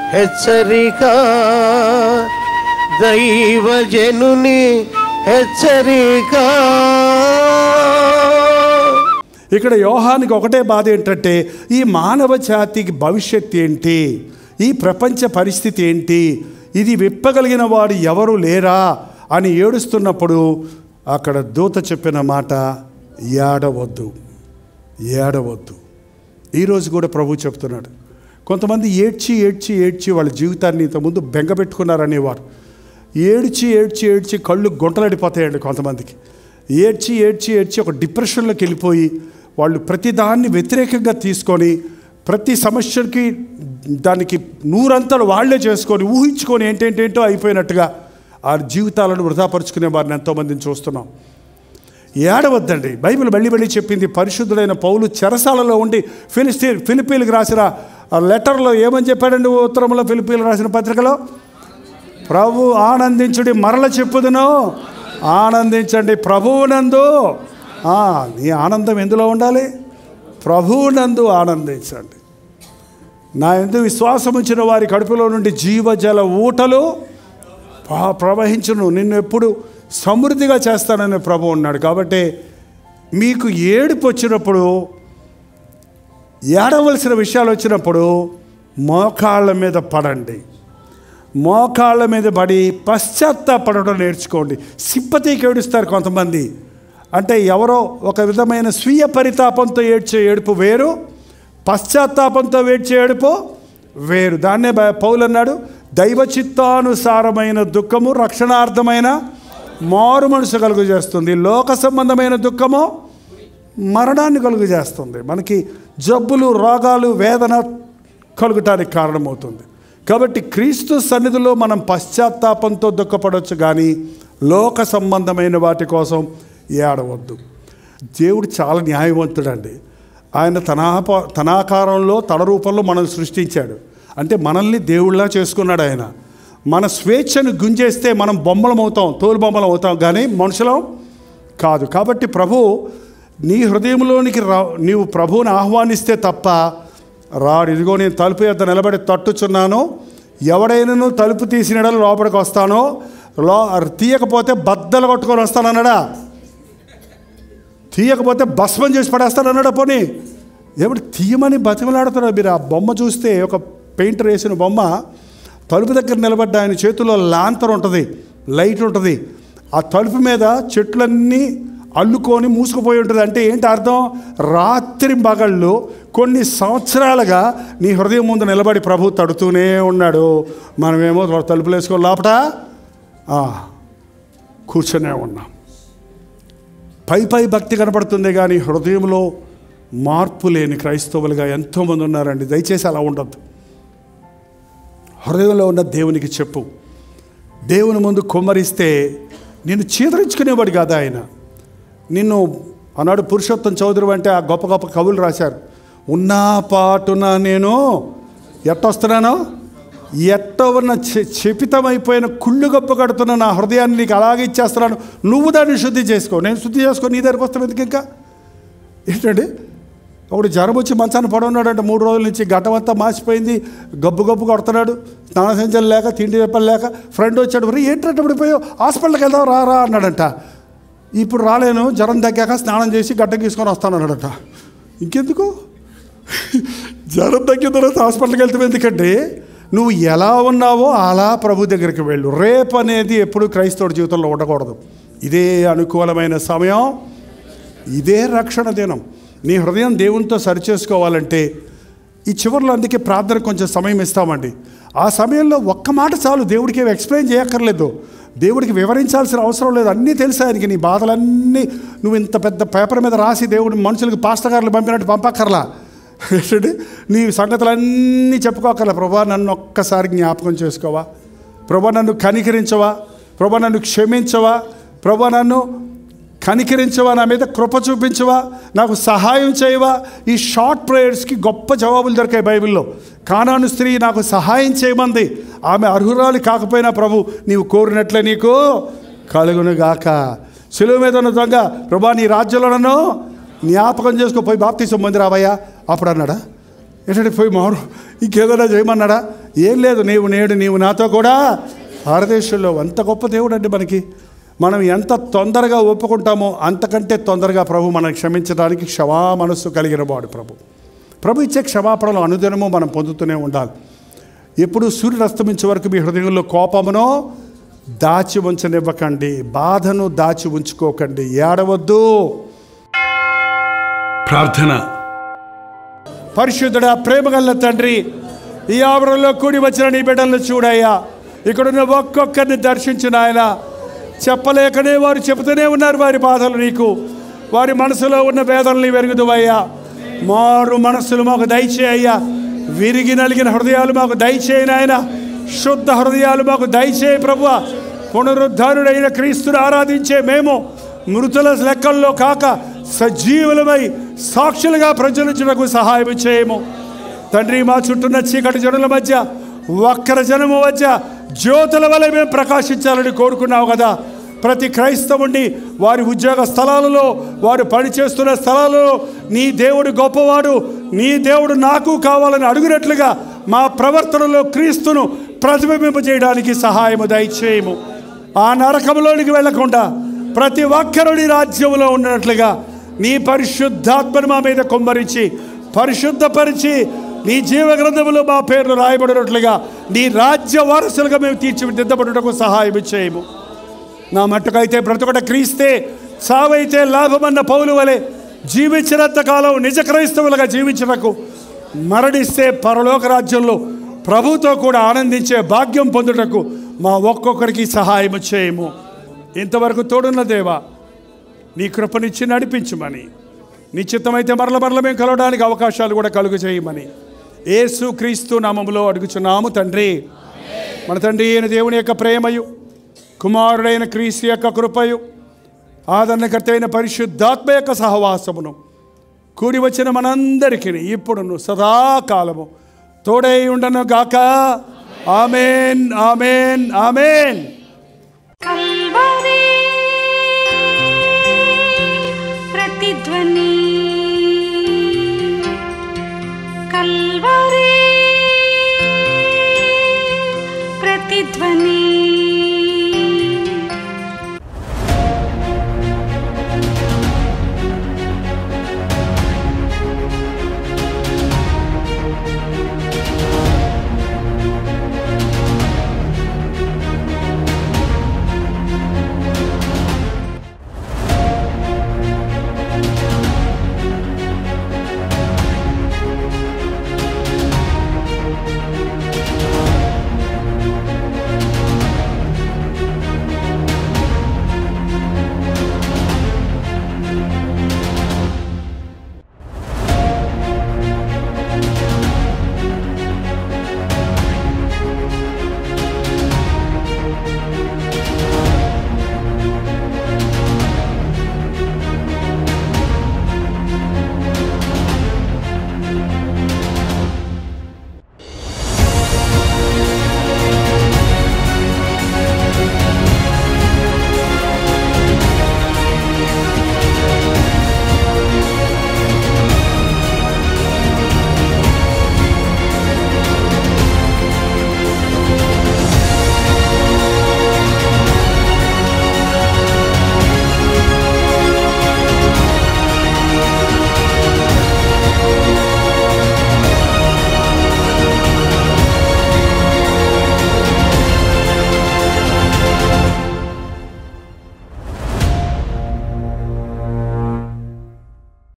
హెచ్చరిక దైవజనుని హెచ్చరిక ఇక్కడ యోహానికి ఒకటే బాధ ఏంటంటే ఈ మానవ జాతికి భవిష్యత్ ఏంటి ఈ ప్రపంచ పరిస్థితి ఏంటి ఇది విప్పగలిగిన వాడు ఎవరు లేరా అని ఏడుస్తున్నప్పుడు అక్కడ దూత చెప్పిన మాట ఏడవద్దు ఏడవద్దు ఈరోజు కూడా ప్రభు చెప్తున్నాడు కొంతమంది ఏడ్చి ఏడ్చి ఏడ్చి వాళ్ళ జీవితాన్ని ఇంతకుముందు బెంగపెట్టుకున్నారనేవారు ఏడ్చి ఏడ్చి ఏడ్చి కళ్ళు గుంటలడిపోతాయండి కొంతమందికి ఏడ్చి ఏడ్చి ఏడ్చి ఒక డిప్రెషన్లోకి వెళ్ళిపోయి వాళ్ళు ప్రతిదాన్ని వ్యతిరేకంగా తీసుకొని ప్రతి సమస్యకి దానికి నూరంతలు వాళ్ళే చేసుకొని ఊహించుకొని ఏంటేంటేంటో అయిపోయినట్టుగా ఆ జీవితాలను వృధాపరుచుకునే వారిని ఎంతోమందిని చూస్తున్నాం ఏడవద్దండి బైబిల్ మళ్ళీ మళ్ళీ చెప్పింది పరిశుద్ధుడైన పౌలు చెరసాలలో ఉండి ఫిలిస్తీ ఫిలిపీలకు రాసిన ఆ లెటర్లో ఏమని చెప్పాడండి ఉత్తరంలో ఫిలిపీలు రాసిన పత్రికలో ప్రభు ఆనందించుడి మరల చెప్పుదును ఆనందించండి ప్రభువునందు ఆ, నీ ఆనందం ఎందులో ఉండాలి ప్రభువునందు ఆనందించండి నా ఎందు విశ్వాసం ఉంచిన వారి కడుపులో నుండి జీవజల ఊటలు పా- ప్రవహించును నిన్ను ఎప్పుడు సమృద్ధిగా చేస్తానని ప్రభు ఉన్నాడు కాబట్టి మీకు ఏడుపు వచ్చినప్పుడు ఏడవలసిన విషయాలు వచ్చినప్పుడు మోకాళ్ళ మీద పడండి మోకాళ్ళ మీద పడి పశ్చాత్తాపడడం నేర్చుకోండి సింపతికి ఏడుస్తారు కొంతమంది అంటే ఎవరో ఒక విధమైన స్వీయ పరితాపంతో ఏడ్చే ఏడుపు వేరు పశ్చాత్తాపంతో ఏడ్చే ఏడుపు వేరు దాన్నే బ- పౌలు అన్నాడు దైవ చిత్తానుసారమైన దుఃఖము రక్షణార్థమైన మారు మనసు కలుగు చేస్తుంది లోక సంబంధమైన దుఃఖము మరణాన్ని కలుగు చేస్తుంది మనకి జబ్బులు రోగాలు వేదన కలుగటానికి కారణమవుతుంది కాబట్టి క్రీస్తు సన్నిధిలో మనం పశ్చాత్తాపంతో దుఃఖపడవచ్చు కానీ లోక సంబంధమైన వాటి కోసం ఏడవద్దు దేవుడు చాలా న్యాయవంతుడండి ఆయన తన ఆప- తన ఆకారంలో తన రూపంలో మనల్ని సృష్టించాడు అంటే మనల్ని దేవుళ్ళ చేసుకున్నాడు ఆయన మన స్వేచ్ఛను గుంజేస్తే మనం బొమ్మలం అవుతాం తోలు బొమ్మలం అవుతాం కానీ మనుషులం కాదు కాబట్టి ప్రభు నీ హృదయంలోనికి రా నీవు ప్రభువుని ఆహ్వానిస్తే తప్ప రాడు ఇదిగో నేను తలుపు యొద్ద నిలబడి తట్టుచున్నాను ఎవడైనాను తలుపు తీసిన లోపలికి వస్తానో లో తీయకపోతే బద్దలు కొట్టుకొని వస్తానన్నాడా తీయకపోతే భస్మం చేసి పడేస్తానన్నాడా పోనీ ఏమిటి తీయమని బతిమలాడుతున్నాడు మీరు ఆ బొమ్మ చూస్తే ఒక పెయింటర్ వేసిన బొమ్మ తలుపు దగ్గర నిలబడ్డ ఆయన చేతిలో లాంతర్ ఉంటుంది లైట్ ఉంటుంది ఆ తలుపు మీద చెట్లన్నీ అల్లుకొని మూసుకుపోయి ఉంటుంది అంటే ఏంటి అర్థం రాత్రి పగళ్ళు కొన్ని సంవత్సరాలుగా నీ హృదయం ముందు నిలబడి ప్రభు తడుతూనే ఉన్నాడు మనమేమో తలుపులు వేసుకొని లోపట ఆ, కూర్చొనే ఉన్నాం పై పై భక్తి కనపడుతుంది కానీ హృదయంలో మార్పు లేని క్రైస్తవులుగా ఎంతోమంది ఉన్నారండి దయచేసి అలా ఉండద్దు హృదయంలో ఉన్న దేవునికి చెప్పు దేవుని ముందు కుమ్మరిస్తే నిన్ను చీదరించుకునేవాడు కాదు ఆయన నిన్ను ఆనాడు పురుషోత్తం చౌదరి అంటే ఆ గొప్ప గొప్ప కవులు రాశారు ఉన్నా పాటున నేను ఎట్టొస్తున్నాను ఎట్ట ఉన్న చె- చెపితమైపోయిన కుళ్ళు గొప్ప కడుతున్న నా హృదయాన్ని నీకు అలాగే ఇచ్చేస్తున్నాను నువ్వు దాన్ని శుద్ధి చేసుకో నేను శుద్ధి చేసుకో నీ దగ్గరికి వస్తావు ఎందుకు ఇంకా ఏంటండి ఒకడు జ్వరం వచ్చి మంచాన్ని పడున్నాడంటే మూడు రోజుల నుంచి గడ్డమంతా మాసిపోయింది గబ్బు గబ్బు కొడుతున్నాడు స్నాన సంచలు లేక తిండి చెప్పలు లేక ఫ్రెండ్ వచ్చాడు మరి ఏంటంటే పడిపోయావు హాస్పిటల్కి వెళ్దాం రా రా అన్నాడంట ఇప్పుడు రాలేను జ్వరం తగ్గాక స్నానం చేసి గడ్డ గీసుకొని వస్తాను అన్నాడట ఇంకెందుకు జ్వరం తగ్గిన తర్వాత హాస్పిటల్కి వెళ్తే ఎందుకంటే నువ్వు ఎలా ఉన్నావో అలా ప్రభు దగ్గరికి వెళ్ళు రేపు అనేది ఎప్పుడు క్రైస్తవుడి జీవితంలో ఉండకూడదు ఇదే అనుకూలమైన సమయం ఇదే రక్షణ దినం నీ హృదయం దేవునితో సరిచేసుకోవాలంటే ఈ చివరిలో అందుకే ప్రార్థన కొంచెం సమయం ఇస్తామండి ఆ సమయంలో ఒక్క మాట చాలు దేవుడికి ఏమి ఎక్స్ప్లెయిన్ చేయక్కర్లేదు దేవుడికి వివరించాల్సిన అవసరం లేదు అన్నీ తెలుసు ఆయనకి నీ బాధలన్నీ నువ్వు ఇంత పెద్ద పేపర్ మీద రాసి దేవుడి మనుషులకు పాస్టర్ గారులు పంపినట్టు పంపక్కర్లా ఏంటండి నీ సంగతులన్నీ చెప్పుకోకర్లా ప్రభా నన్ను ఒక్కసారి జ్ఞాపకం చేసుకోవా ప్రభా నన్ను కనికరించవా ప్రభా నన్ను క్షమించవా ప్రభా నన్ను కనికరించవా నా మీద కృప చూపించవా నాకు సహాయం చేయవా ఈ షార్ట్ ప్రేయర్స్కి గొప్ప జవాబులు దొరికాయి బైబిల్లో కానాను స్త్రీ నాకు సహాయం చేయమంది ఆమె అర్హురాలు కాకపోయినా ప్రభు నీవు కోరినట్లే నీకు కలుగును గాక సెలువు మీద ఉన్న దొంగ ప్రభా నీ రాజ్యంలో నన్ను జ్ఞాపకం చేసుకో పోయి బాప్తీసం మంది రావయ్యా అప్పుడు అన్నాడా ఏంటంటే పోయి మారు ఇంకేదైనా చేయమన్నాడా ఏం లేదు నీవు నేడు నీవు నాతో కూడా భారతదేశంలో అంత గొప్ప దేవుడు అండి మనకి మనం ఎంత తొందరగా ఒప్పుకుంటామో అంతకంటే తొందరగా ప్రభు మనం క్షమించడానికి క్షమా మనస్సు కలిగిన వాడు ప్రభు ప్రభు ఇచ్చే క్షమాపణలు అనుదినము మనం పొందుతూనే ఉండాలి ఎప్పుడు సూర్యుడు అస్తమించే వరకు మీ హృదయంలో కోపమును దాచి ఉంచనివ్వకండి బాధను దాచి ఉంచుకోకండి ఏడవద్దు ప్రార్థన పరిశుద్ధుడా ప్రేమగల్ల తండ్రి ఈ ఆవరణలో కూడి వచ్చిన నీ బిడ్డలను చూడయ్యా ఇక్కడున్న ఒక్కొక్కరిని దర్శించిన ఆయన చెప్పలేకనే వారు చెబుతూనే ఉన్నారు వారి బాధలు నీకు వారి మనసులో ఉన్న వేదనల్ని వెరుగుదువయ్యా మారు మనస్సులు మాకు దయచేయ్యా విరిగి నలిగిన హృదయాలు మాకు దయచేయని ఆయన శుద్ధ హృదయాలు మాకు దయచేయి ప్రభువ పునరుద్ధారుడైన క్రీస్తుని ఆరాధించే మేము మృతుల లెక్కల్లో కాక సజీవులమై సాక్షులుగా ప్రజలించుటకు సహాయం చేయము తండ్రి మా చుట్టూన్న చీకటి జనుల మధ్య వక్ర జనము మధ్య జ్యోతుల వలె మేము ప్రకాశించాలని కోరుకున్నావు కదా ప్రతి క్రైస్తవుణ్ణి వారి ఉద్యోగ స్థలాలలో వారు పనిచేస్తున్న స్థలాలలో నీ దేవుడు గొప్పవాడు నీ దేవుడు నాకు కావాలని అడుగునట్లుగా మా ప్రవర్తనలో క్రీస్తును ప్రతిబింబింపజేయడానికి సహాయము దయచేయము ఆ నరకంలోనికి వెళ్లకుండా ప్రతి ఒక్కరుని రాజ్యంలో ఉన్నట్లుగా నీ పరిశుద్ధాత్మను మా మీద కుమ్మరించి పరిశుద్ధపరిచి నీ జీవ గ్రంథములో మా పేర్లు రాయబడినట్లుగా నీ రాజ్య వారసులుగా మేము తీర్చిదిద్దబడుటకు సహాయం చేయము నా మట్టుకైతే బ్రతుకట క్రీస్తే చావైతే లాభమన్న పౌలు వలె జీవించినంత కాలం నిజ క్రైస్తవులుగా జీవించటకు మరణిస్తే పరలోక రాజ్యంలో ప్రభుతో కూడా ఆనందించే భాగ్యం పొందుటకు మా ఒక్కొక్కరికి సహాయం చేయము ఇంతవరకు తోడున్న దేవా నీ కృపనిచ్చి నడిపించమని నిశ్చితమైతే మరల మరల మేము కలవడానికి అవకాశాలు కూడా కలుగు చేయమని యేసు క్రీస్తు నామములో అడుగుచున్నాము తండ్రి మన తండ్రి అయిన దేవుని యొక్క ప్రేమయు కుమారుడైన క్రీస్తు యొక్క కృపయు ఆదరణకర్త అయిన పరిశుద్ధాత్మ యొక్క సహవాసమును కూడి వచ్చిన మనందరికీ ఇప్పుడును సదాకాలము తోడై ఉండను గాక ఆమెన్ ఆమెన్ ఆమెన్